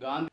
ഗാന്ധി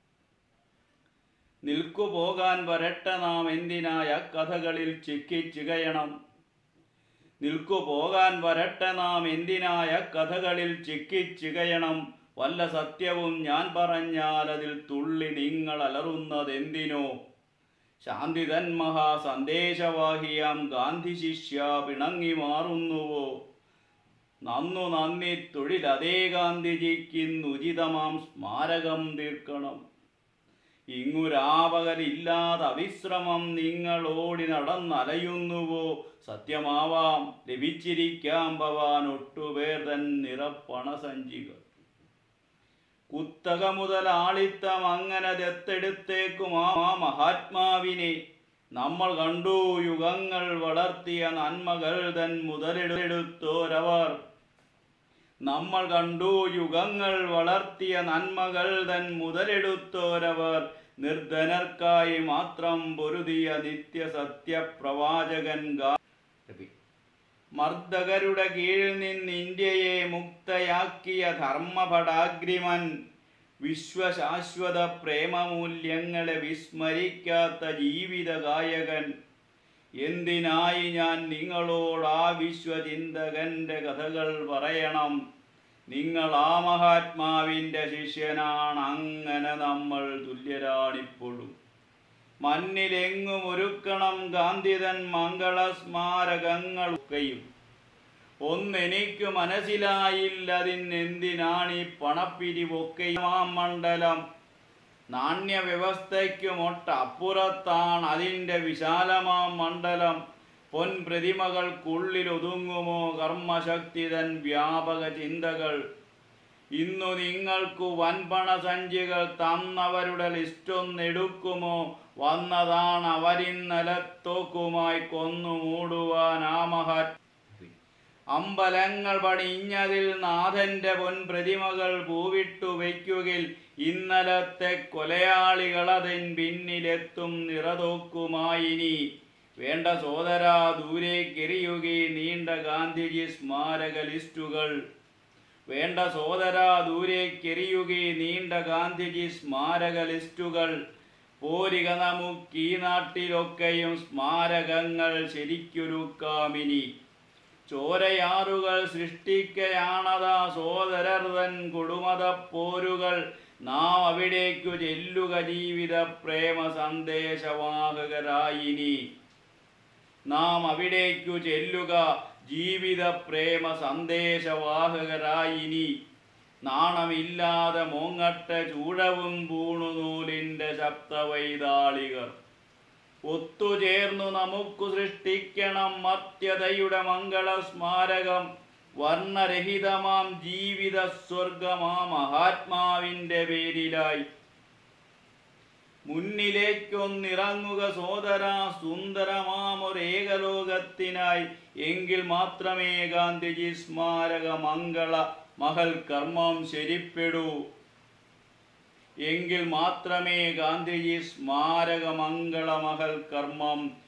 നിൽക്കു പോകാൻ വരട്ട നാം എന്തിനായ കഥകളിൽ ചിക്കി ചികയണം നിൽക്കു പോകാൻ വരട്ട നാം എന്തിനായ കഥകളിൽ ചിക്കി ചികയണം വല്ല സത്യവും ഞാൻ പറഞ്ഞാൽ അതിൽ തുള്ളി നിങ്ങൾ അലറുന്നതെന്തിനോ ശാന്തിതൻ മഹാസന്ദേശവാഹിയാം ഗാന്ധി ശിഷ്യ പിണങ്ങി മാറുന്നുവോ നന്നു നന്ദി തൊഴിലതേ ഗാന്ധിജിക്കുന്നുചിതമാം സ്മാരകം തീർക്കണം ഇങ്ങുരാപകലില്ലാതെ അവിശ്രമം നിങ്ങൾ ഓടി നടന്നലയുന്നുവോ സത്യമാവാം ലഭിച്ചിരിക്കാം ഭവാൻ ഒട്ടുപേർ തൻ നിറപ്പണസഞ്ചികൾ കുത്തക മുതലാളിത്തം അങ്ങനെ ദത്തെടുത്തേക്കും ആ ആ മഹാത്മാവിനെ നമ്മൾ കണ്ടു യുഗങ്ങൾ വളർത്തിയ നന്മകൾ തൻ മുതലെടുത്തോരവർ നമ്മൾ കണ്ടു യുഗങ്ങൾ വളർത്തിയ നന്മകൾ തൻ മുതലെടുത്തോരവർ നിർധനർക്കായി മാത്രം പൊരുതിയ നിത്യസത്യപ്രവാചകൻ ഗാ മർദ്ദകരുടെ കീഴിൽ നിന്ന് ഇന്ത്യയെ മുക്തയാക്കിയ ധർമ്മഭടാഗ്രിമൻ വിശ്വശാശ്വത പ്രേമമൂല്യങ്ങളെ വിസ്മരിക്കാത്ത ജീവിത ഗായകൻ എന്തിനായി ഞാൻ നിങ്ങളോട് ആ വിശ്വചിന്തകന്റെ കഥകൾ പറയണം നിങ്ങൾ ആ മഹാത്മാവിൻ്റെ ശിഷ്യനാണ് അങ്ങനെ നമ്മൾ തുല്യരാണിപ്പോഴും മണ്ണിലെങ്ങും ഒരുക്കണം ഗാന്ധിതൻ മംഗള സ്മാരകങ്ങളൊക്കെയും ഒന്നെനിക്കു മനസ്സിലായില്ലതിനെന്തിനാണീ പണപ്പിരിവൊക്കെയും ആ മണ്ഡലം നാണ്യവ്യവസ്ഥയ്ക്കുമൊട്ടപ്പുറത്താണ് അതിൻ്റെ വിശാലമാം മണ്ഡലം പൊൻപ്രതിമകൾക്കുള്ളിൽ ഒതുങ്ങുമോ കർമ്മശക്തി തൻ വ്യാപക ചിന്തകൾ ഇന്നു നിങ്ങൾക്കു വൻപണ സഞ്ചികൾ തന്നവരുടെ ലിസ്റ്റൊന്നെടുക്കുമോ വന്നതാണ് അവരിന്നലത്തോക്കുമായി കൊന്നു മൂടുവാൻ ആ മഹാത് അമ്പലങ്ങൾ പണിഞ്ഞതിൽ നാഥന്റെ പൊൻപ്രതിമകൾ പൂവിട്ടു വയ്ക്കുകിൽ ഇന്നലത്തെ കൊലയാളികളതിൻ പിന്നിലെത്തും നിറതോക്കുമായിനി വേണ്ട സോദരാ ദൂരേക്കെറിയുകി നീണ്ട ഗാന്ധിജി സ്മാരക ലിസ്റ്റുകൾ വേണ്ട സോദരാ ദൂരേക്കെറിയുകി നീണ്ട ഗാന്ധിജി സ്മാരക ലിസ്റ്റുകൾ പോരിക നമുക്കീ നാട്ടിലൊക്കെയും സ്മാരകങ്ങൾ ശരിക്കൊരുക്കാമിനി ചോരയാറുകൾ സൃഷ്ടിക്കയാണതാ സോദരർ തൻ കൊടുമത പോരുകൾ നാം അവിടേക്കു ചെല്ലുക ജീവിത പ്രേമ സന്ദേശവാഹകരായിനി നാം അവിടേക്കു ചെല്ലുക ജീവിത പ്രേമ സന്ദേശവാഹകരായിനി നാണമില്ലാതെ മോങ്ങട്ട ചൂഴവും പൂണുനൂലിൻ്റെ ശബ്ദവൈതാളികർ ഒത്തുചേർന്നു നമുക്കു സൃഷ്ടിക്കണം മർത്യതയുടെ മംഗള സ്മാരകം വർണ്ണരഹിതമാം ജീവിത സ്വർഗമാ മഹാത്മാവിൻ്റെ പേരിലായി മുന്നിലേക്കൊന്നിറങ്ങുക സോദര സുന്ദരമാമൊരേകലോകത്തിനായി എങ്കിൽ മാത്രമേ ഗാന്ധിജി സ്മാരക മംഗള മഹൽ കർമ്മം ശരിപ്പെടൂ എങ്കിൽ മാത്രമേ ഗാന്ധിജി സ്മാരക മംഗള മഹൽ കർമ്മം